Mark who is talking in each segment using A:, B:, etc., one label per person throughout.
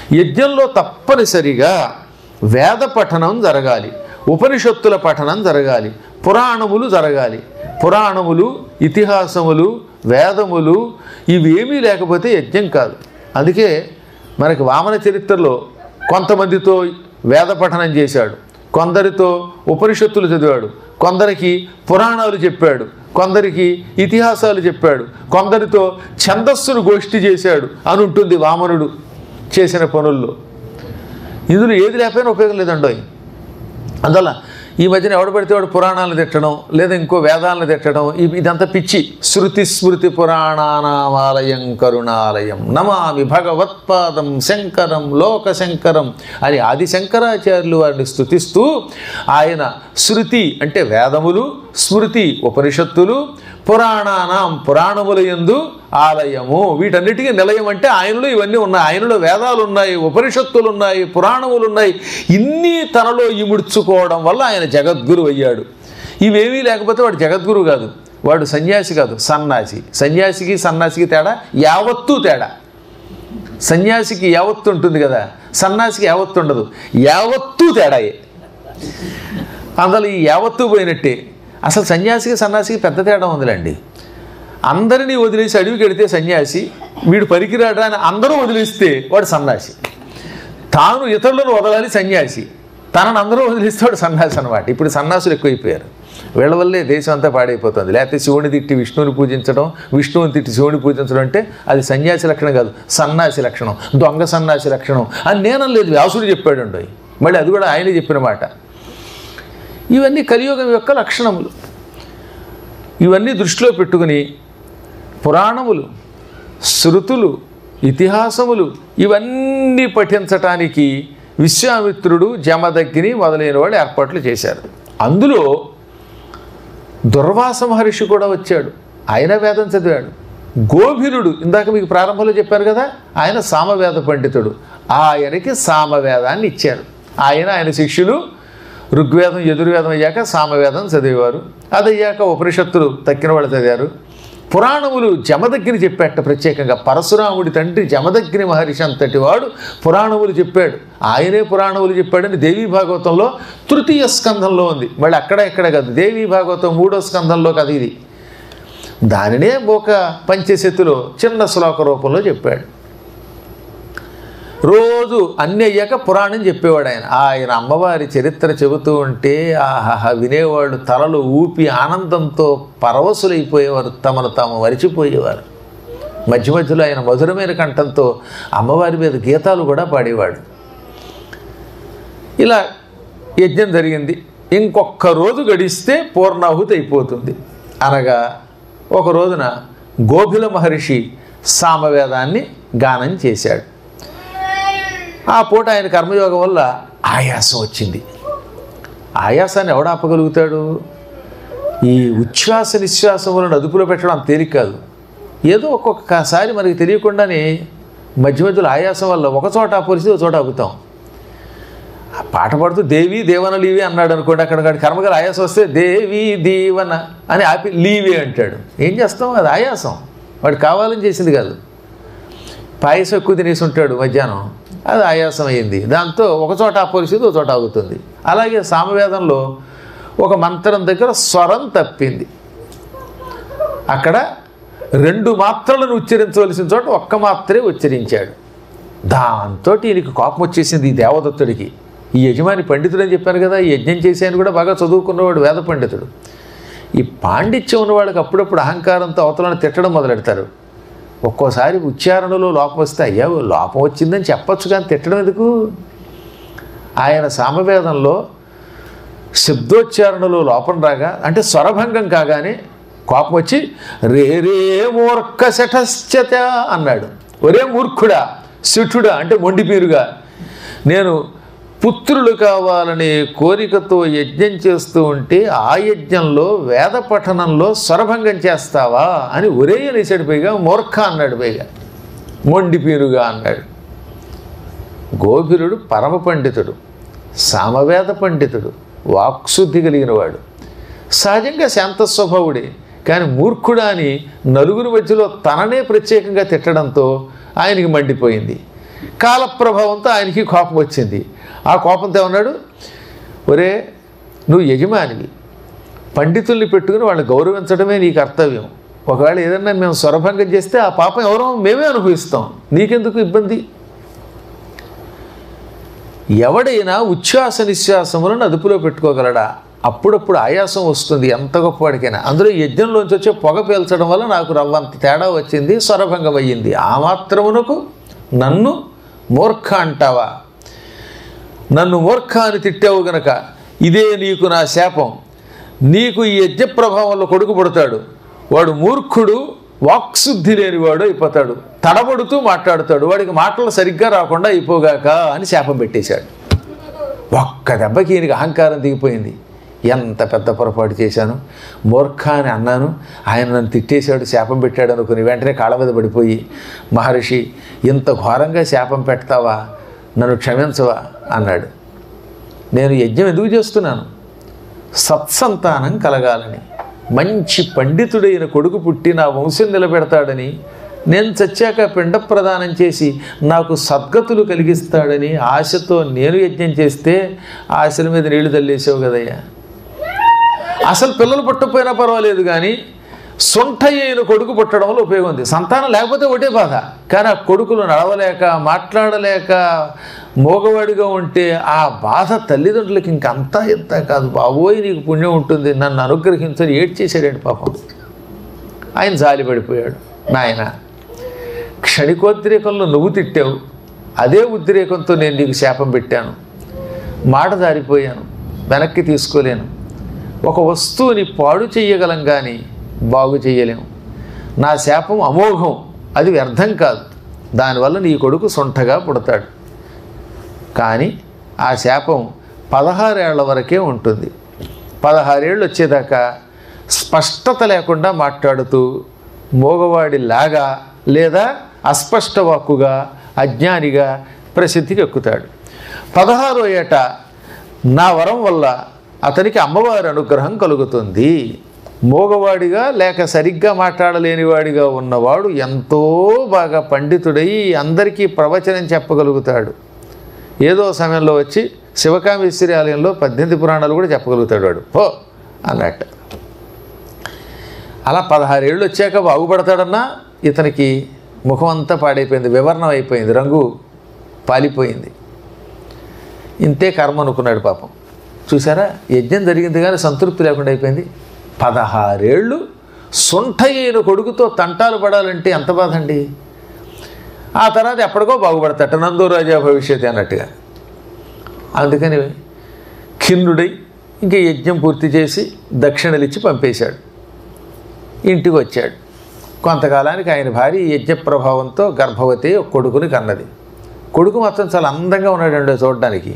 A: యజ్ఞంలో తప్పనిసరిగా వేద పఠనం జరగాలి ఉపనిషత్తుల పఠనం జరగాలి పురాణములు జరగాలి పురాణములు ఇతిహాసములు వేదములు ఇవేమీ లేకపోతే యజ్ఞం కాదు అందుకే మనకి వామన చరిత్రలో కొంతమందితో వేద పఠనం చేశాడు కొందరితో ఉపనిషత్తులు చదివాడు కొందరికి పురాణాలు చెప్పాడు కొందరికి ఇతిహాసాలు చెప్పాడు కొందరితో ఛందస్సును గోష్ఠి చేశాడు అని ఉంటుంది వామనుడు చేసిన పనుల్లో ఇందులో ఏది లేకపోయినా ఉపయోగం లేదండోయ్ అందువల్ల ఈ మధ్యన ఎవడు పడితే వాడు పురాణాలను తిట్టడం లేదా ఇంకో వేదాలను తిట్టడం ఇ- ఇదంతా పిచ్చి శృతి స్మృతి పురాణానామాలయం కరుణాలయం నమామి భగవత్పాదం శంకరం లోక శంకరం అని ఆది శంకరాచార్యులు వారిని స్తుతిస్తూ ఆయన శృతి అంటే వేదములు స్మృతి ఉపనిషత్తులు పురాణానాం పురాణముల యందు ఆలయము వీటన్నిటికీ నిలయం అంటే ఆయనలో ఇవన్నీ ఉన్నాయి ఆయనలో వేదాలు ఉన్నాయి ఉపనిషత్తులు ఉన్నాయి పురాణములు ఉన్నాయి ఇన్ని తనలో ఇముడ్చుకోవడం వల్ల ఆయన జగద్గురు అయ్యాడు ఇవేమీ లేకపోతే వాడు జగద్గురు కాదు వాడు సన్యాసి కాదు సన్నాసి సన్యాసికి సన్నాసికి తేడా యావత్తు తేడా సన్యాసికి యావత్తు ఉంటుంది కదా సన్నాసికి యావత్తు ఉండదు యావత్తు తేడాయే అందులో ఈ యావత్తు పోయినట్టే అసలు సన్యాసికి సన్యాసికి పెద్ద తేడా ఉందిలేండి అందరినీ వదిలేసి అడవికి వెడితే సన్యాసి వీడు పనికిరాడా అని అందరూ వదిలేస్తే వాడు సన్యాసి తాను ఇతరులను వదలాలి సన్యాసి తనను అందరూ వదిలేస్తే వాడు సన్యాసి అనమాట ఇప్పుడు సన్యాసులు ఎక్కువైపోయారు వీళ్ళ వల్లే దేశం అంతా పాడైపోతుంది లేకపోతే శివుని తిట్టి విష్ణువుని పూజించడం విష్ణువుని తిట్టి శివుని పూజించడం అంటే అది సన్యాసి లక్షణం కాదు సన్యాసి లక్షణం దొంగ సన్యాసి లక్షణం అని నేనం లేదు వ్యాసుడు చెప్పాడు మళ్ళీ అది కూడా ఆయనే చెప్పిన మాట ఇవన్నీ కలియుగం యొక్క లక్షణములు ఇవన్నీ దృష్టిలో పెట్టుకుని పురాణములు శృతులు ఇతిహాసములు ఇవన్నీ పఠించటానికి విశ్వామిత్రుడు జమదగ్ని మొదలైన వాళ్ళు ఏర్పాట్లు చేశారు అందులో దుర్వాస మహర్షి కూడా వచ్చాడు ఆయన వేదం చదివాడు గోభిలుడు ఇందాక మీకు ప్రారంభంలో చెప్పారు కదా ఆయన సామవేద పండితుడు ఆయనకి సామవేదాన్ని ఇచ్చారు ఆయన ఆయన శిష్యులు ఋగ్వేదం యజుర్వేదం అయ్యాక సామవేదం చదివేవారు అది అయ్యాక ఉపనిషత్తులు తక్కిన వాళ్ళు చదివారు పురాణములు జమదగ్ని చెప్పాట ప్రత్యేకంగా పరశురాముడి తండ్రి జమదగ్ని మహర్షి అంతటి వాడు పురాణములు చెప్పాడు ఆయనే పురాణములు చెప్పాడని దేవీ భాగవతంలో తృతీయ స్కంధంలో ఉంది మళ్ళీ అక్కడ ఎక్కడ కాదు దేవీ భాగవతం మూడో స్కంధంలో కదా ఇది దానినే ఒక పంచశతిలో చిన్న శ్లోక రూపంలో చెప్పాడు రోజు అన్ని అయ్యాక పురాణం చెప్పేవాడు ఆయన ఆయన అమ్మవారి చరిత్ర చెబుతూ ఉంటే ఆహాహా వినేవాళ్ళు తలలు ఊపి ఆనందంతో పరవశులైపోయేవారు తమను తాము మరిచిపోయేవారు మధ్య మధ్యలో ఆయన మధురమైన కంఠంతో అమ్మవారి మీద గీతాలు కూడా పాడేవాడు ఇలా యజ్ఞం జరిగింది ఇంకొక రోజు గడిస్తే పూర్ణాహుతి అయిపోతుంది అనగా ఒక రోజున గోభిల మహర్షి సామవేదాన్ని గానం చేశాడు ఆ పూట ఆయన కర్మయోగం వల్ల ఆయాసం వచ్చింది ఆయాసాన్ని ఎవడు ఆపగలుగుతాడు ఈ ఉచ్ఛ్వాస నిశ్వాసములను అదుపులో పెట్టడం అంత తేలిక కాదు ఏదో ఒక్కొక్కసారి మనకి తెలియకుండానే మధ్య మధ్యలో ఆయాసం వల్ల ఒక చోట ఆపరిస్తే ఒక చోట ఆపుతాం ఆ పాట పాడుతూ దేవి దేవన లీవి అన్నాడు అనుకోండి అక్కడ కాడి కర్మగారు ఆయాసం వస్తే దేవి దీవన అని ఆపి లీవే అంటాడు ఏం చేస్తాం అది ఆయాసం వాడు కావాలని చేసింది కాదు పాయసం ఎక్కువ తినేసి ఉంటాడు మధ్యాహ్నం అది ఆయాసం అయింది దాంతో ఒక చోట ఆ పరిస్థితి ఒక చోట ఆగుతుంది అలాగే సామవేదంలో ఒక మంత్రం దగ్గర స్వరం తప్పింది అక్కడ రెండు మాత్రలను ఉచ్చరించవలసిన చోట ఒక్క మాత్రే ఉచ్చరించాడు దాంతో ఈయనకి కోపం వచ్చేసింది ఈ దేవదత్తుడికి ఈ యజమాని పండితుడు అని చెప్పాను కదా ఈ యజ్ఞం చేశాను కూడా బాగా చదువుకున్నవాడు వేద పండితుడు ఈ పాండిత్యం ఉన్న వాళ్ళకి అప్పుడప్పుడు అహంకారంతో అవతలను తిట్టడం మొదలెడతారు ఒక్కోసారి ఉచ్చారణలో లోపం వస్తే అయ్యా లోపం వచ్చిందని చెప్పొచ్చు కానీ తిట్టడం ఎందుకు ఆయన సామవేదంలో శబ్దోచ్చారణలో లోపం రాగా అంటే స్వరభంగం కాగానే కోపం వచ్చి రే రే మూర్ఖ శఠశ్చత అన్నాడు ఒరే మూర్ఖుడా శఠుడా అంటే మొండిపీరుగా నేను పుత్రులు కావాలనే కోరికతో యజ్ఞం చేస్తూ ఉంటే ఆ యజ్ఞంలో వేద పఠనంలో స్వరభంగం చేస్తావా అని ఒరే అనేసాడు పైగా మూర్ఖ అన్నాడు పైగా మొండిపీరుగా అన్నాడు గోభిరుడు పరమ పండితుడు సామవేద పండితుడు వాక్శుద్ధి కలిగినవాడు సహజంగా శాంత స్వభావుడే కానీ మూర్ఖుడా అని నలుగురి మధ్యలో తననే ప్రత్యేకంగా తిట్టడంతో ఆయనకి మండిపోయింది కాలప్రభావంతో ఆయనకి కోపం వచ్చింది ఆ కోపంతో ఏమన్నాడు ఒరే నువ్వు యజమానివి పండితుల్ని పెట్టుకుని వాళ్ళని గౌరవించడమే నీ కర్తవ్యం ఒకవేళ ఏదన్నా మేము స్వరభంగం చేస్తే ఆ పాపం ఎవరో మేమే అనుభవిస్తాం నీకెందుకు ఇబ్బంది ఎవడైనా ఉచ్ఛ్వాస నిశ్వాసములను అదుపులో పెట్టుకోగలడా అప్పుడప్పుడు ఆయాసం వస్తుంది ఎంత గొప్పవాడికైనా అందులో యజ్ఞంలోంచి వచ్చే పొగ పీల్చడం వల్ల నాకు రవ్వంత తేడా వచ్చింది స్వరభంగం అయ్యింది ఆ మాత్రమునకు నన్ను మూర్ఖ అంటావా నన్ను మూర్ఖ అని తిట్టావు గనక ఇదే నీకు నా శాపం నీకు ఈ యజ్ఞ ప్రభావంలో కొడుకు పుడతాడు వాడు మూర్ఖుడు వాక్శుద్ధి లేనివాడు అయిపోతాడు తడబడుతూ మాట్లాడుతాడు వాడికి మాటలు సరిగ్గా రాకుండా అయిపోగాక అని శాపం పెట్టేశాడు ఒక్క దెబ్బకి ఈయనకి అహంకారం దిగిపోయింది ఎంత పెద్ద పొరపాటు చేశాను మూర్ఖ అని అన్నాను ఆయన నన్ను తిట్టేశాడు శాపం పెట్టాడు అనుకుని వెంటనే కాళ్ళ మీద పడిపోయి మహర్షి ఇంత ఘోరంగా శాపం పెడతావా నన్ను క్షమించవా అన్నాడు నేను యజ్ఞం ఎందుకు చేస్తున్నాను సత్సంతానం కలగాలని మంచి పండితుడైన కొడుకు పుట్టి నా వంశం నిలబెడతాడని నేను చచ్చాక పిండ ప్రదానం చేసి నాకు సద్గతులు కలిగిస్తాడని ఆశతో నేను యజ్ఞం చేస్తే ఆశల మీద నీళ్లు తల్లేసావు కదయ్యా అసలు పిల్లలు పుట్టకపోయినా పర్వాలేదు కానీ సొంట అయిన కొడుకు పుట్టడం వల్ల ఉపయోగం ఉంది సంతానం లేకపోతే ఒకటే బాధ కానీ ఆ కొడుకులు నడవలేక మాట్లాడలేక మోగవాడిగా ఉంటే ఆ బాధ తల్లిదండ్రులకి ఇంకంతా ఎంత కాదు బాబోయ్ నీకు పుణ్యం ఉంటుంది నన్ను అనుగ్రహించని ఏడ్చేశాడండి పాపం ఆయన జాలి పడిపోయాడు నాయన క్షణికోద్రేకంలో నువ్వు తిట్టావు అదే ఉద్రేకంతో నేను నీకు శాపం పెట్టాను మాట దారిపోయాను వెనక్కి తీసుకోలేను ఒక వస్తువుని పాడు చేయగలం కానీ బాగు చేయలేము నా శాపం అమోఘం అది వ్యర్థం కాదు దానివల్ల నీ కొడుకు సొంటగా పుడతాడు కానీ ఆ శాపం పదహారేళ్ల వరకే ఉంటుంది పదహారేళ్ళు వచ్చేదాకా స్పష్టత లేకుండా మాట్లాడుతూ మోగవాడిలాగా లేదా అస్పష్ట వాక్కుగా అజ్ఞానిగా ప్రసిద్ధికి ఎక్కుతాడు పదహారో ఏట నా వరం వల్ల అతనికి అమ్మవారి అనుగ్రహం కలుగుతుంది మోగవాడిగా లేక సరిగ్గా మాట్లాడలేనివాడిగా ఉన్నవాడు ఎంతో బాగా పండితుడై అందరికీ ప్రవచనం చెప్పగలుగుతాడు ఏదో సమయంలో వచ్చి శివకామేశ్వరి ఆలయంలో పద్దెనిమిది పురాణాలు కూడా చెప్పగలుగుతాడు వాడు పో అన్నట్టు అలా పదహారేళ్ళు వచ్చాక బాగుపడతాడన్నా ఇతనికి ముఖం అంతా పాడైపోయింది వివరణం అయిపోయింది రంగు పాలిపోయింది ఇంతే కర్మ అనుకున్నాడు పాపం చూసారా యజ్ఞం జరిగింది కానీ సంతృప్తి లేకుండా అయిపోయింది పదహారేళ్ళు సొంట అయిన కొడుకుతో తంటాలు పడాలంటే ఎంత బాధ అండి ఆ తర్వాత ఎప్పటికో బాగుపడతాట నందో రాజా భవిష్యత్ అన్నట్టుగా అందుకని ఖిన్నుడై ఇంక యజ్ఞం పూర్తి చేసి దక్షిణలిచ్చి పంపేశాడు ఇంటికి వచ్చాడు కొంతకాలానికి ఆయన భార్య ఈ యజ్ఞ ప్రభావంతో గర్భవతి ఒక కొడుకుని కన్నది కొడుకు మాత్రం చాలా అందంగా ఉన్నాడండి చూడడానికి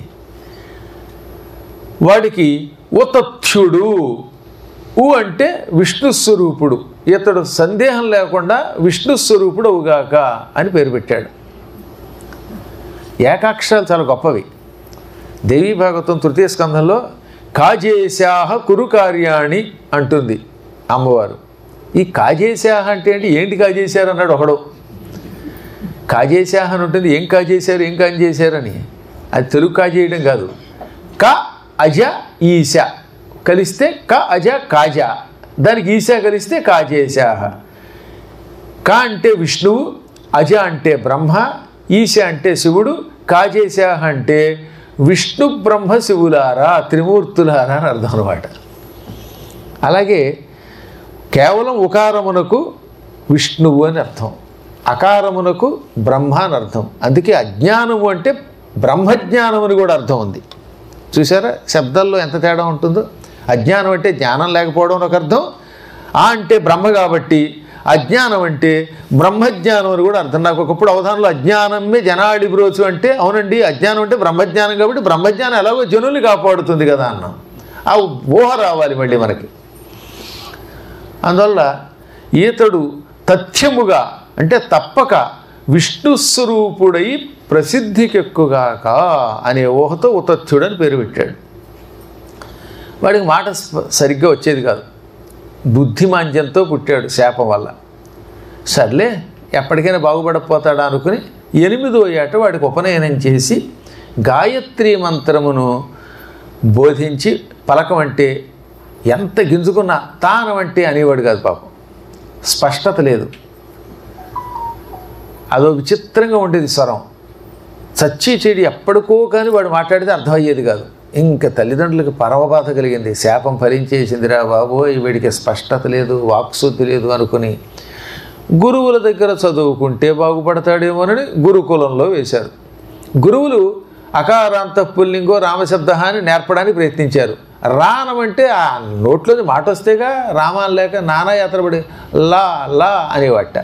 A: వాడికి ఉతథ్యుడు ఉ అంటే విష్ణు స్వరూపుడు ఇతడు సందేహం లేకుండా విష్ణు స్వరూపుడు అవుగాక అని పేరు పెట్టాడు ఏకాక్షరాలు చాలా గొప్పవి దేవీ భాగవతం తృతీయ స్కంధంలో కాజేశాహ కురు కార్యాణి అంటుంది అమ్మవారు ఈ కాజేశాహ అంటే ఏంటి ఏంటి కాజేశారు అన్నాడు ఒకడు కాజేశాహ అని ఉంటుంది ఏం కాజేశారు ఏం కాజు చేశారని అది తెలుగు కాజేయడం కాదు క అజ ఈశ కలిస్తే క అజ కాజా దానికి ఈశ కలిస్తే కాజేశాహ క అంటే విష్ణువు అజ అంటే బ్రహ్మ ఈశ అంటే శివుడు కాజేశాహ అంటే విష్ణు బ్రహ్మ శివులారా త్రిమూర్తులారా అని అర్థం అనమాట అలాగే కేవలం ఉకారమునకు విష్ణువు అని అర్థం అకారమునకు బ్రహ్మ అని అర్థం అందుకే అజ్ఞానము అంటే బ్రహ్మజ్ఞానం అని కూడా అర్థం ఉంది చూసారా శబ్దాల్లో ఎంత తేడా ఉంటుందో అజ్ఞానం అంటే జ్ఞానం లేకపోవడం అని ఒక అర్థం ఆ అంటే బ్రహ్మ కాబట్టి అజ్ఞానం అంటే బ్రహ్మజ్ఞానం అని కూడా అర్థం నాకు ఒకప్పుడు అవధానంలో అజ్ఞానమే జనాడి బ్రోచు అంటే అవునండి అజ్ఞానం అంటే బ్రహ్మజ్ఞానం కాబట్టి బ్రహ్మజ్ఞానం ఎలాగో జనుల్ని కాపాడుతుంది కదా అన్నాం ఆ ఊహ రావాలి మళ్ళీ మనకి అందువల్ల ఈతడు తథ్యముగా అంటే తప్పక విష్ణు స్వరూపుడై ప్రసిద్ధికెక్కుగాక అనే ఊహతో ఉతథ్యుడని పేరు పెట్టాడు వాడికి మాట స్ప- సరిగ్గా వచ్చేది కాదు బుద్ధిమాంద్యంతో పుట్టాడు శాపం వల్ల సర్లే ఎప్పటికైనా బాగుపడకపోతాడా అనుకుని ఎనిమిదో ఏట వాడికి ఉపనయనం చేసి గాయత్రి మంత్రమును బోధించి పలకమంటే ఎంత గింజుకున్నా తానమంటే అనేవాడు కాదు పాపం స్పష్టత లేదు అదో విచిత్రంగా ఉండేది స్వరం చచ్చి చెడి ఎప్పటికో కానీ వాడు మాట్లాడితే అర్థమయ్యేది కాదు ఇంకా తల్లిదండ్రులకు పరమబాధ కలిగింది శాపం ఫలించేసిందిరా బాబోయ్ వీడికి స్పష్టత లేదు వాక్శుద్ధి లేదు అనుకుని గురువుల దగ్గర చదువుకుంటే బాగుపడతాడేమోనని గురుకులంలో వేశారు గురువులు అకారాంత పుల్లింగో రామశబ్దహాన్ని నేర్పడానికి ప్రయత్నించారు రానమంటే ఆ నోట్లోని మాట వస్తేగా రామాన్ లేక నానా యాత్రపడి లా లా అనేవాట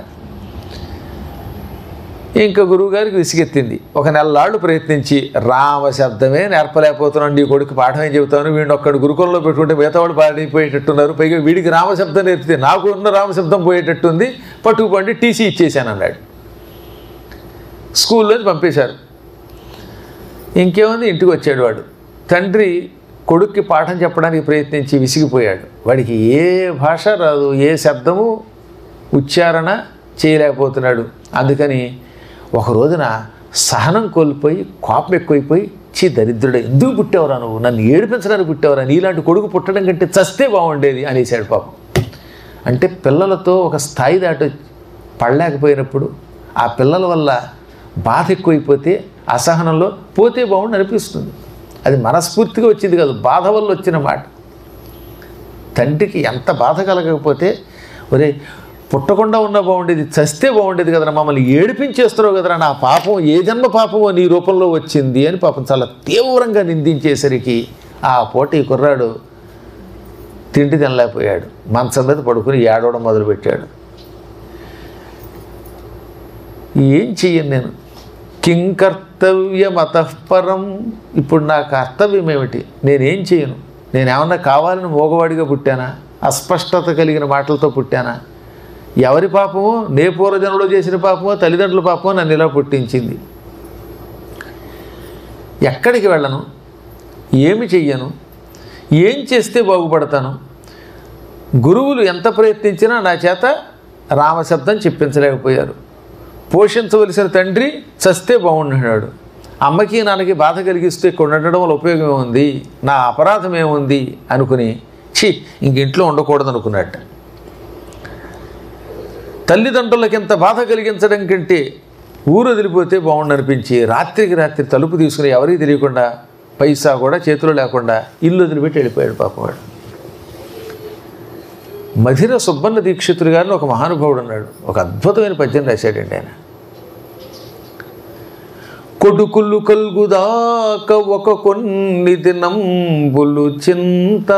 A: ఇంకా గురువుగారికి విసిగెత్తింది ఒక నెలలాళ్ళు ప్రయత్నించి రామ శబ్దమే నేర్పలేకపోతున్నాను నీ కొడుకు పాఠం ఏం చెబుతాను వీడిని ఒక్కడు గురుకులంలో పెట్టుకుంటే మిగతా వాళ్ళు పాడిపోయేటట్టున్నారు పైగా వీడికి రామశబ్దం నేర్పితే నాకు ఉన్న రామశబ్దం పోయేటట్టుంది పట్టుకుపండి టీసీ ఇచ్చేసాను అన్నాడు స్కూల్లోంచి పంపేశారు ఇంకేముంది ఇంటికి వచ్చాడు వాడు తండ్రి కొడుక్కి పాఠం చెప్పడానికి ప్రయత్నించి విసిగిపోయాడు వాడికి ఏ భాష రాదు ఏ శబ్దము ఉచ్చారణ చేయలేకపోతున్నాడు అందుకని ఒక రోజున సహనం కోల్పోయి కోపం ఎక్కువైపోయి చీ దరిద్రుడు ఎందుకు పుట్టావురా నువ్వు నన్ను ఏడిపించడానికి పుట్టావురా నీలాంటి కొడుకు పుట్టడం కంటే చస్తే బాగుండేది అనేసాడు పాపం అంటే పిల్లలతో ఒక స్థాయి దాటి పడలేకపోయినప్పుడు ఆ పిల్లల వల్ల బాధ ఎక్కువైపోతే అసహనంలో పోతే బాగుండు అనిపిస్తుంది అది మనస్ఫూర్తిగా వచ్చింది కాదు బాధ వల్ల వచ్చిన మాట తండ్రికి ఎంత బాధ కలగకపోతే ఒరే పుట్టకుండా ఉన్నా బాగుండేది చస్తే బాగుండేది కదరా మమ్మల్ని ఏడిపించేస్తున్నావు కదరా నా పాపం ఏ జన్మ పాపమో నీ రూపంలో వచ్చింది అని పాపం చాలా తీవ్రంగా నిందించేసరికి ఆ పూట ఈ కుర్రాడు తిండి తినలేకపోయాడు మంచం మీద పడుకుని ఏడవడం మొదలుపెట్టాడు ఏం చెయ్యను నేను కిం కర్తవ్యమతఃపరం ఇప్పుడు నా కర్తవ్యం ఏమిటి నేనేం చేయను నేనేమన్నా కావాలని మోగవాడిగా పుట్టానా అస్పష్టత కలిగిన మాటలతో పుట్టానా ఎవరి పాపమో నే పూర్వజనంలో చేసిన పాపమో తల్లిదండ్రుల పాపమో నన్ను ఇలా పుట్టించింది ఎక్కడికి వెళ్ళను ఏమి చెయ్యను ఏం చేస్తే బాగుపడతాను గురువులు ఎంత ప్రయత్నించినా నా చేత రామశబ్దం చెప్పించలేకపోయారు పోషించవలసిన తండ్రి చస్తే బాగుంటున్నాడు అమ్మకి నాన్నకి బాధ కలిగిస్తూ ఇక్కడ ఉండడం వల్ల ఉపయోగం ఏముంది నా అపరాధం ఏముంది అనుకుని ఛీ ఇంక ఇంట్లో ఉండకూడదు అనుకున్నట్ట తల్లిదండ్రులకి ఎంత బాధ కలిగించడం కంటే ఊరు వదిలిపోతే బాగుండు అనిపించి రాత్రికి రాత్రి తలుపు తీసుకుని ఎవరికి తెలియకుండా పైసా కూడా చేతిలో లేకుండా ఇల్లు వదిలిపెట్టి వెళ్ళిపోయాడు పాపం వాడు మధిర సుబ్బన్న దీక్షితులు గారిని ఒక మహానుభావుడు ఉన్నాడు ఒక అద్భుతమైన పద్యం రాశాడండి ఆయన కొడుకులు కల్గుదాక ఒక కొన్ని దినంబులు చింత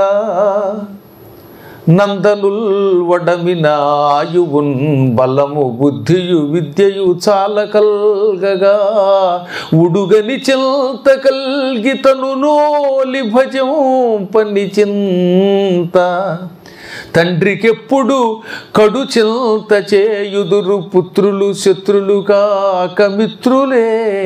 A: నందనుల్ వడమినాయువున్ బలము బుద్ధియు విద్యయు చాల కల్గగా ఉడుగని చింత కల్గి తను నోలి భజం పని చింత తండ్రికెప్పుడు కడు చింత చేయుదురు పుత్రులు శత్రులు కాక మిత్రులే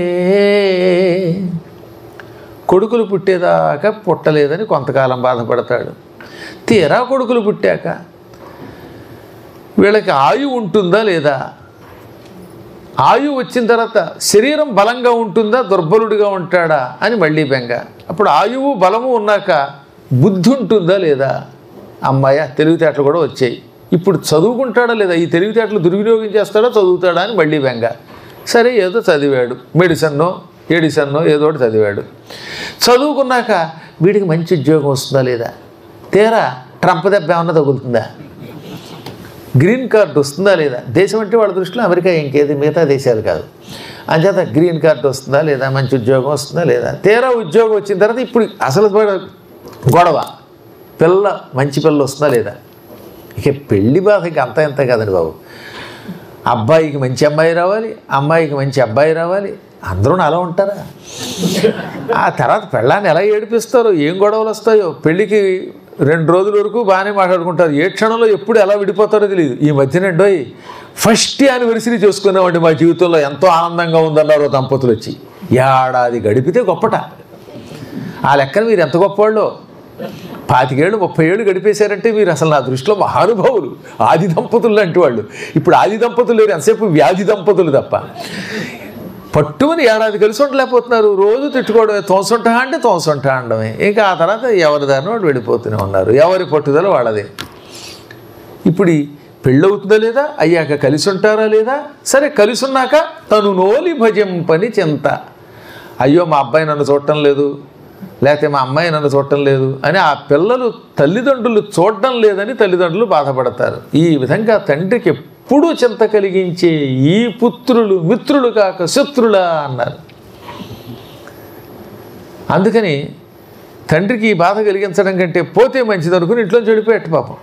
A: కొడుకులు పుట్టేదాకా పుట్టలేదని కొంతకాలం బాధపడతాడు తీరా కొడుకులు పుట్టాక వీళ్ళకి ఆయువు ఉంటుందా లేదా ఆయువు వచ్చిన తర్వాత శరీరం బలంగా ఉంటుందా దుర్బలుడిగా ఉంటాడా అని మళ్ళీ బెంగ అప్పుడు ఆయువు బలము ఉన్నాక బుద్ధి ఉంటుందా లేదా అమ్మాయ తెలివితేటలు కూడా వచ్చాయి ఇప్పుడు చదువుకుంటాడా లేదా ఈ తెలివితేటలు దుర్వినియోగం చేస్తాడా చదువుతాడా అని మళ్ళీ బెంగ సరే ఏదో చదివాడు మెడిసన్నో ఎడిసన్నో ఏదో ఒకటి చదివాడు చదువుకున్నాక వీడికి మంచి ఉద్యోగం వస్తుందా లేదా తీరా ట్రంప్ దెబ్బ ఏమన్నా తగులుతుందా గ్రీన్ కార్డు వస్తుందా లేదా దేశం అంటే వాళ్ళ దృష్టిలో అమెరికా ఇంకేది మిగతా దేశాలు కాదు అంచేత గ్రీన్ కార్డు వస్తుందా లేదా మంచి ఉద్యోగం వస్తుందా లేదా తీరా ఉద్యోగం వచ్చిన తర్వాత ఇప్పుడు అసలు గొడవ పిల్ల మంచి పిల్ల వస్తుందా లేదా ఇక పెళ్లి బాధకి అంత ఎంత కదండి బాబు అబ్బాయికి మంచి అమ్మాయి రావాలి అమ్మాయికి మంచి అబ్బాయి రావాలి అందరూ అలా ఉంటారా ఆ తర్వాత పెళ్ళాన్ని ఎలా ఏడిపిస్తారో ఏం గొడవలు వస్తాయో పెళ్ళికి రెండు రోజుల వరకు బాగానే మాట్లాడుకుంటారు ఏ క్షణంలో ఎప్పుడు ఎలా విడిపోతారో తెలియదు ఈ మధ్యనండోయ్ ఫస్ట్ యానివర్సరీ చూసుకున్నామండి మా జీవితంలో ఎంతో ఆనందంగా ఉందన్నారు దంపతులు వచ్చి ఏడాది గడిపితే గొప్పట ఆ లెక్కన మీరు ఎంత గొప్పవాళ్ళో పాతికేళ్ళు ముప్పై ఏళ్ళు గడిపేశారంటే మీరు అసలు నా దృష్టిలో మహానుభావులు ఆది దంపతులు లాంటి వాళ్ళు ఇప్పుడు ఆది దంపతులు లేరు ఎంతసేపు వ్యాధి దంపతులు తప్ప పట్టుమని ఏడాది కలిసి ఉండలేకపోతున్నారు రోజు తిట్టుకోవడమే తోసంటా అంటే తోసంటా అనడమే ఇంకా ఆ తర్వాత ఎవరి దారిని వాడు వెళ్ళిపోతూనే ఉన్నారు ఎవరి పట్టుదల వాళ్ళదే ఇప్పుడు ఈ పెళ్ళవుతుందా లేదా అయ్యాక కలిసి ఉంటారా లేదా సరే కలిసి ఉన్నాక తను నోలి భజింపని చింత అయ్యో మా అబ్బాయి నన్ను చూడటం లేదు లేకపోతే మా అమ్మాయి నన్ను చూడటం లేదు అని ఆ పిల్లలు తల్లిదండ్రులు చూడడం లేదని తల్లిదండ్రులు బాధపడతారు ఈ విధంగా తండ్రికి ఎప్పుడూ చింత కలిగించే ఈ పుత్రులు మిత్రులు కాక శత్రులా అన్నారు అందుకని తండ్రికి ఈ బాధ కలిగించడం కంటే పోతే మంచిది అనుకుని ఇంట్లో చెడిపోయేట్టు పాపం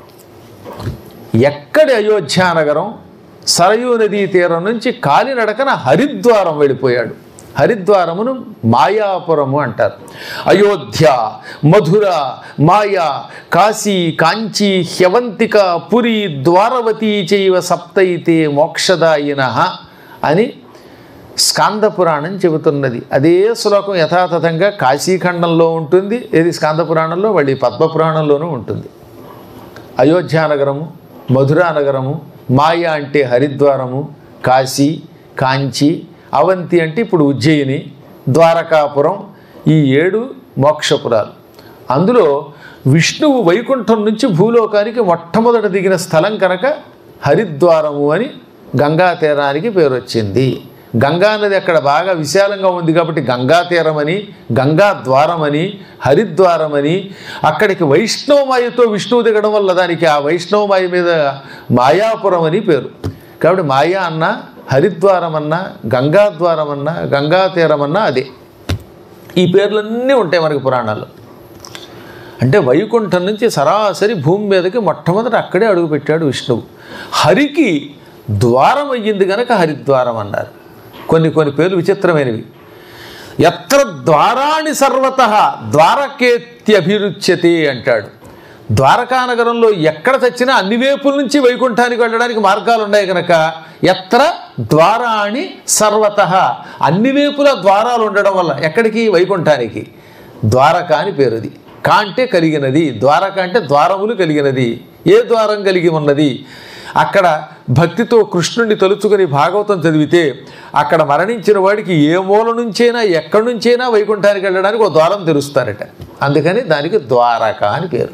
A: ఎక్కడి అయోధ్య నగరం సరయూ నదీ తీరం నుంచి కాలినడకన హరిద్వారం వెళ్ళిపోయాడు హరిద్వారమును మాయాపురము అంటారు అయోధ్య మధుర మాయా కాశీ కాంచీ హ్యవంతిక పురి ద్వారవతీ చైవ సప్తైతే మోక్షదాయిన అని స్కాంద పురాణం చెబుతున్నది అదే శ్లోకం యథాతథంగా కాశీఖండంలో ఉంటుంది ఇది స్కాంద పురాణంలో మళ్ళీ పద్మ పురాణంలోనూ ఉంటుంది అయోధ్య నగరము మధురా నగరము మాయ అంటే హరిద్వారము కాశీ కాంచి అవంతి అంటే ఇప్పుడు ఉజ్జయిని ద్వారకాపురం ఈ ఏడు మోక్షపురాలు అందులో విష్ణువు వైకుంఠం నుంచి భూలోకానికి మొట్టమొదట దిగిన స్థలం కనుక హరిద్వారము అని గంగా తీరానికి పేరు వచ్చింది గంగా నది అక్కడ బాగా విశాలంగా ఉంది కాబట్టి గంగా తీరమని గంగా ద్వారమని హరిద్వారమని అక్కడికి వైష్ణవమాయతో విష్ణువు దిగడం వల్ల దానికి ఆ వైష్ణవమాయ మీద మాయాపురం అని పేరు కాబట్టి మాయా అన్న హరిద్వారం అన్న గంగాద్వారం అన్న గంగా తీరం అన్న అదే ఈ పేర్లన్నీ ఉంటాయి మనకి పురాణాల్లో అంటే వైకుంఠం నుంచి సరాసరి భూమి మీదకి మొట్టమొదట అక్కడే అడుగుపెట్టాడు విష్ణువు హరికి ద్వారం అయ్యింది కనుక హరిద్వారం అన్నారు కొన్ని కొన్ని పేర్లు విచిత్రమైనవి ఎత్ర ద్వారాణి సర్వత ద్వారకేత్యభిరుచ్యతే అంటాడు ద్వారకా నగరంలో ఎక్కడ చచ్చినా అన్ని వైపుల నుంచి వైకుంఠానికి వెళ్ళడానికి మార్గాలు ఉన్నాయి కనుక ఎత్ర ద్వారాణి సర్వత అన్ని వైపుల ద్వారాలు ఉండడం వల్ల ఎక్కడికి వైకుంఠానికి ద్వారక అని పేరుది కా అంటే కలిగినది ద్వారక అంటే ద్వారములు కలిగినది ఏ ద్వారం కలిగి ఉన్నది అక్కడ భక్తితో కృష్ణుడిని తలుచుకొని భాగవతం చదివితే అక్కడ మరణించిన వాడికి ఏ మూల నుంచైనా ఎక్కడి నుంచైనా వైకుంఠానికి వెళ్ళడానికి ఒక ద్వారం తెరుస్తారట అందుకని దానికి ద్వారక అని పేరు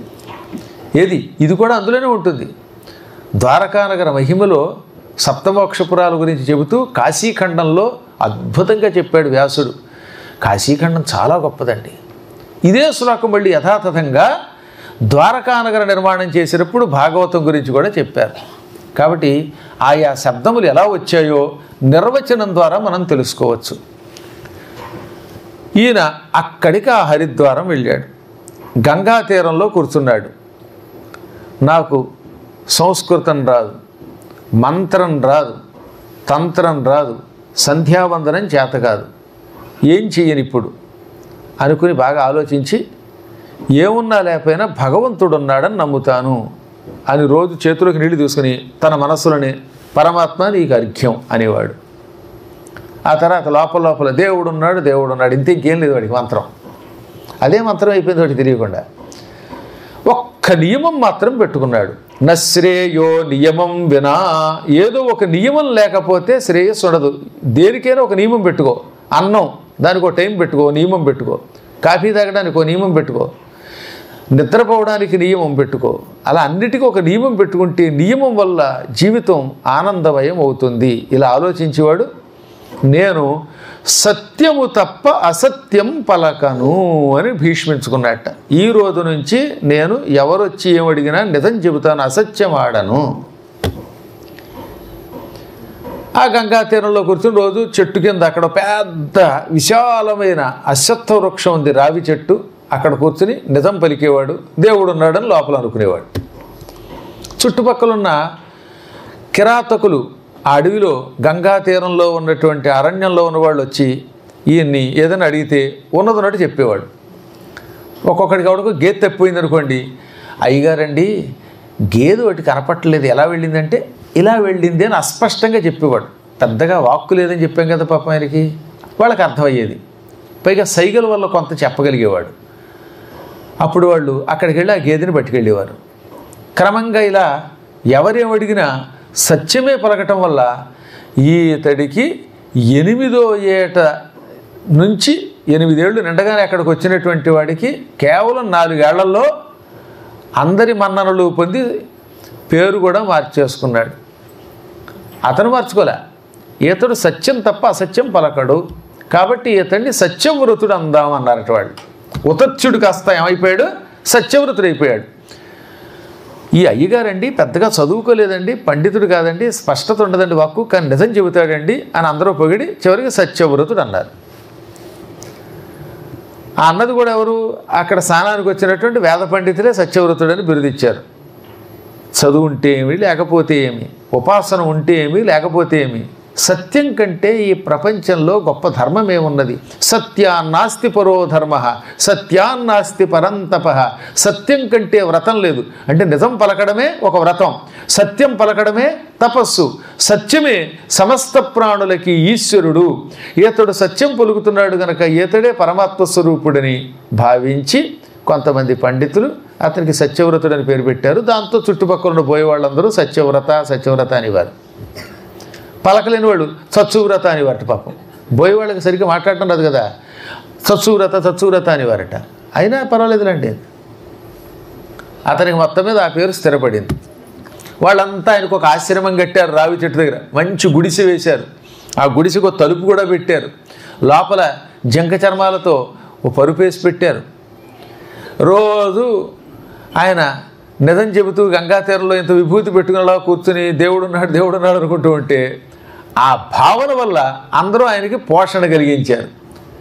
A: ఏది ఇది కూడా అందులోనే ఉంటుంది ద్వారకానగర మహిమలో సప్తమోక్షపురాల గురించి చెబుతూ కాశీఖండంలో అద్భుతంగా చెప్పాడు వ్యాసుడు కాశీఖండం చాలా గొప్పదండి ఇదే శ్లోకం మళ్ళీ యథాతథంగా ద్వారకానగర నిర్మాణం చేసినప్పుడు భాగవతం గురించి కూడా చెప్పారు కాబట్టి ఆయా శబ్దములు ఎలా వచ్చాయో నిర్వచనం ద్వారా మనం తెలుసుకోవచ్చు ఈయన అక్కడికి ఆ హరిద్వారం వెళ్ళాడు గంగా తీరంలో కూర్చున్నాడు నాకు సంస్కృతం రాదు మంత్రం రాదు తంత్రం రాదు సంధ్యావందనం చేత కాదు ఏం చెయ్యను ఇప్పుడు అనుకుని బాగా ఆలోచించి ఏమున్నా లేకపోయినా భగవంతుడు ఉన్నాడని నమ్ముతాను అని రోజు చేతులకు నీళ్లు తీసుకుని తన మనస్సులోనే పరమాత్మ నీకు అర్ఘ్యం అనేవాడు ఆ తర్వాత లోపల లోపల దేవుడు ఉన్నాడు దేవుడు ఉన్నాడు ఇంత ఇంకేం లేదు వాడికి మంత్రం అదే మంత్రం అయిపోయింది వాడికి తెలియకుండా ఒక్క నియమం మాత్రం పెట్టుకున్నాడు నశ్రేయో నియమం వినా ఏదో ఒక నియమం లేకపోతే శ్రేయస్సు ఉండదు దేనికైనా ఒక నియమం పెట్టుకో అన్నం దానికి ఒక టైం పెట్టుకో నియమం పెట్టుకో కాఫీ తాగడానికి ఒక నియమం పెట్టుకో నిద్రపోవడానికి నియమం పెట్టుకో అలా అన్నిటికీ ఒక నియమం పెట్టుకుంటే నియమం వల్ల జీవితం ఆనందమయం అవుతుంది ఇలా ఆలోచించేవాడు నేను సత్యము తప్ప అసత్యం పలకను అని భీష్మించుకున్నట్ట ఈ రోజు నుంచి నేను ఎవరొచ్చి ఏమడిగినా నిజం చెబుతాను అసత్యం ఆడను ఆ గంగా తీరంలో కూర్చుని రోజు చెట్టు కింద అక్కడ పెద్ద విశాలమైన అశ్వత్థ వృక్షం ఉంది రావి చెట్టు అక్కడ కూర్చుని నిజం పలికేవాడు దేవుడు ఉన్నాడని లోపల అనుకునేవాడు చుట్టుపక్కలున్న కిరాతకులు ఆ అడవిలో గంగా తీరంలో ఉన్నటువంటి అరణ్యంలో ఉన్నవాళ్ళు వచ్చి ఈయన్ని ఏదైనా అడిగితే ఉన్నదన్నట్టు చెప్పేవాడు ఒక్కొక్కడికి ఎవడికో గేదె తప్పిపోయింది అనుకోండి అయ్యగారండి గేదె ఒకటి కనపట్టలేదు ఎలా వెళ్ళిందంటే ఇలా వెళ్ళింది అని అస్పష్టంగా చెప్పేవాడు పెద్దగా వాక్కు లేదని చెప్పాం కదా పాపం ఆయనకి వాళ్ళకి అర్థమయ్యేది పైగా సైగల వల్ల కొంత చెప్పగలిగేవాడు అప్పుడు వాళ్ళు అక్కడికి వెళ్ళి ఆ గేదెని పట్టుకెళ్ళేవారు క్రమంగా ఇలా ఎవరేం అడిగినా సత్యమే పలకటం వల్ల ఈతడికి ఎనిమిదో ఏట నుంచి ఎనిమిదేళ్ళు నిండగానే అక్కడికి వచ్చినటువంటి వాడికి కేవలం నాలుగేళ్లలో అందరి మన్ననలు పొంది పేరు కూడా మార్చేసుకున్నాడు అతను మార్చుకోలే ఇతడు సత్యం తప్ప అసత్యం పలకడు కాబట్టి ఇతన్ని సత్యవ్రతుడు అందాం అన్నారట వాళ్ళు ఉతత్యుడు కాస్త ఏమైపోయాడు సత్యవ్రతుడు అయిపోయాడు ఈ అయ్యగారండి పెద్దగా చదువుకోలేదండి పండితుడు కాదండి స్పష్టత ఉండదండి వాక్కు కానీ నిజం చెబుతాడండి అని అందరూ పొగిడి చివరికి సత్యవ్రతుడు అన్నారు ఆ అన్నది కూడా ఎవరు అక్కడ స్నానానికి వచ్చినటువంటి వేద పండితులే సత్యవ్రతుడని బిరుదిచ్చారు చదువు ఉంటే ఏమి లేకపోతే ఏమి ఉపాసన ఉంటే ఏమి లేకపోతే ఏమి సత్యం కంటే ఈ ప్రపంచంలో గొప్ప ధర్మం ఏమున్నది సత్యాన్నాస్తి పరో ధర్మ సత్యాన్నాస్తి పరంతప సత్యం కంటే వ్రతం లేదు అంటే నిజం పలకడమే ఒక వ్రతం సత్యం పలకడమే తపస్సు సత్యమే సమస్త ప్రాణులకి ఈశ్వరుడు ఈతడు సత్యం పలుకుతున్నాడు గనక ఈతడే పరమాత్మ స్వరూపుడని భావించి కొంతమంది పండితులు అతనికి సత్యవ్రతుడు అని పేరు పెట్టారు దాంతో చుట్టుపక్కల ఉన్న పోయే వాళ్ళందరూ సత్యవ్రత సత్యవ్రత అనేవారు పలకలేని వాళ్ళు చచ్చువ్రత అనేవారట పాపం బోయే వాళ్ళకి సరిగ్గా మాట్లాడటం రాదు కదా చచ్చువ్రత చచ్చువ్రత అనేవారట అయినా పర్వాలేదులేండి అతనికి మొత్తం మీద ఆ పేరు స్థిరపడింది వాళ్ళంతా ఆయనకు ఒక ఆశ్రమం కట్టారు రావి చెట్టు దగ్గర మంచి గుడిసె వేశారు ఆ గుడిసెకు ఒక తలుపు కూడా పెట్టారు లోపల జంక చర్మాలతో ఓ పరుపు వేసి పెట్టారు రోజు ఆయన నిజం చెబుతూ గంగా తీరంలో ఇంత విభూతి పెట్టుకునేలా కూర్చుని దేవుడు ఉన్నాడు దేవుడు ఉన్నాడు అనుకుంటూ ఉంటే ఆ భావన వల్ల అందరూ ఆయనకి పోషణ కలిగించారు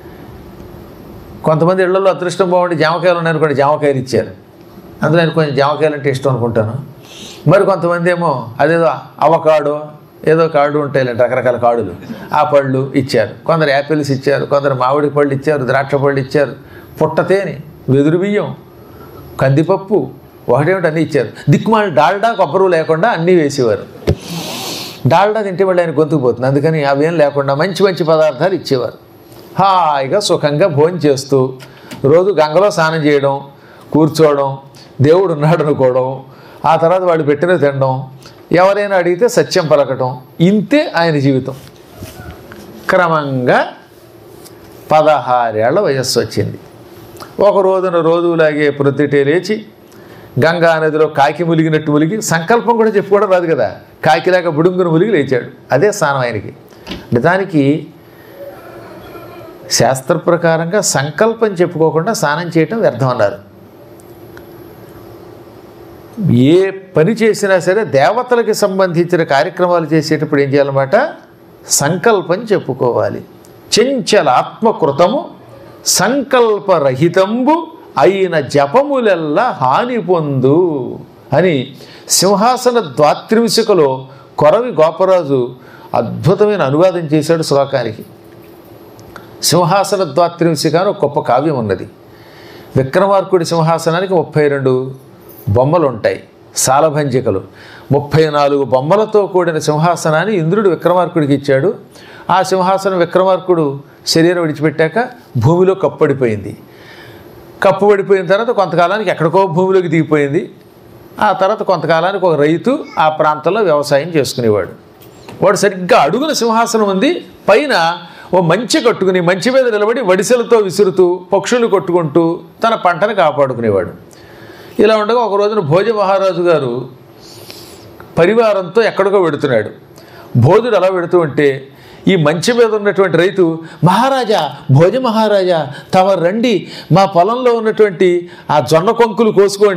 A: కొంతమంది ఇళ్లలో అదృష్టం బాగుండి జామకాయలు ఉన్నాయనుకోండి జామకాయలు ఇచ్చారు అందులో ఆయన కొంచెం జామకాయలు అంటే ఇష్టం అనుకుంటాను మరి కొంతమంది ఏమో అదేదో అవకాడో ఏదో కాడు ఉంటాయి రకరకాల కాడులు ఆ పళ్ళు ఇచ్చారు కొందరు యాపిల్స్ ఇచ్చారు కొందరు మామిడి పళ్ళు ఇచ్చారు ద్రాక్ష పళ్ళు ఇచ్చారు పుట్ట తేనె వెదురు బియ్యం కందిపప్పు ఒకటేమిటి అన్నీ ఇచ్చారు దిక్కుమాలి డాల్డా కొబ్బరు లేకుండా అన్నీ వేసేవారు డాల్డా తింటే మళ్ళీ ఆయన గొంతుకు పోతుంది అందుకని అవేం లేకుండా మంచి మంచి పదార్థాలు ఇచ్చేవారు హాయిగా సుఖంగా భోజనం చేస్తూ రోజు గంగలో స్నానం చేయడం కూర్చోవడం దేవుడు ఉన్నాడు అనుకోవడం ఆ తర్వాత వాడు పెట్టిన తినడం ఎవరైనా అడిగితే సత్యం పలకటం ఇంతే ఆయన జీవితం క్రమంగా పదహారేళ్ల వయస్సు వచ్చింది ఒక రోజున రోజులాగే ప్రొద్దుటే లేచి గంగా నదిలో కాకి ములిగినట్టు ములిగి సంకల్పం కూడా చెప్పుకోవడం రాదు కదా కాకిలాగా బుడుంగును ములిగి లేచాడు అదే స్నానం ఆయనకి నిజానికి శాస్త్ర ప్రకారంగా సంకల్పం చెప్పుకోకుండా స్నానం చేయటం వ్యర్థం అన్నారు ఏ పని చేసినా సరే దేవతలకి సంబంధించిన కార్యక్రమాలు చేసేటప్పుడు ఏం చేయాలన్నమాట సంకల్పం చెప్పుకోవాలి చెంచల ఆత్మకృతము సంకల్పరహితంబు అయిన జపములెల్లా హాని పొందు అని సింహాసన ద్వాత్రింశికలో కొరవి గోపరాజు అద్భుతమైన అనువాదం చేశాడు శ్లోకానికి సింహాసన ద్వాత్రింశిక అని ఒక గొప్ప కావ్యం ఉన్నది విక్రమార్కుడి సింహాసనానికి ముప్పై రెండు బొమ్మలు ఉంటాయి సాలభంజికలు ముప్పై నాలుగు బొమ్మలతో కూడిన సింహాసనాన్ని ఇంద్రుడు విక్రమార్కుడికి ఇచ్చాడు ఆ సింహాసనం విక్రమార్కుడు శరీరం విడిచిపెట్టాక భూమిలో కప్పడిపోయింది కప్పు పడిపోయిన తర్వాత కొంతకాలానికి ఎక్కడికో భూమిలోకి దిగిపోయింది ఆ తర్వాత కొంతకాలానికి ఒక రైతు ఆ ప్రాంతంలో వ్యవసాయం చేసుకునేవాడు వాడు సరిగ్గా అడుగున సింహాసనం ఉంది పైన ఓ మంచి కట్టుకుని మంచి మీద నిలబడి వడిసెలతో విసురుతూ పక్షులు కొట్టుకుంటూ తన పంటను కాపాడుకునేవాడు ఇలా ఉండగా ఒక రోజున భోజ మహారాజు గారు పరివారంతో ఎక్కడికో వెడుతున్నాడు భోజుడు అలా వెడుతూ ఉంటే ఈ మంచి మీద ఉన్నటువంటి రైతు మహారాజా భోజ మహారాజా తమ రండి మా పొలంలో ఉన్నటువంటి ఆ జొన్న కొంకులు కోసుకోండి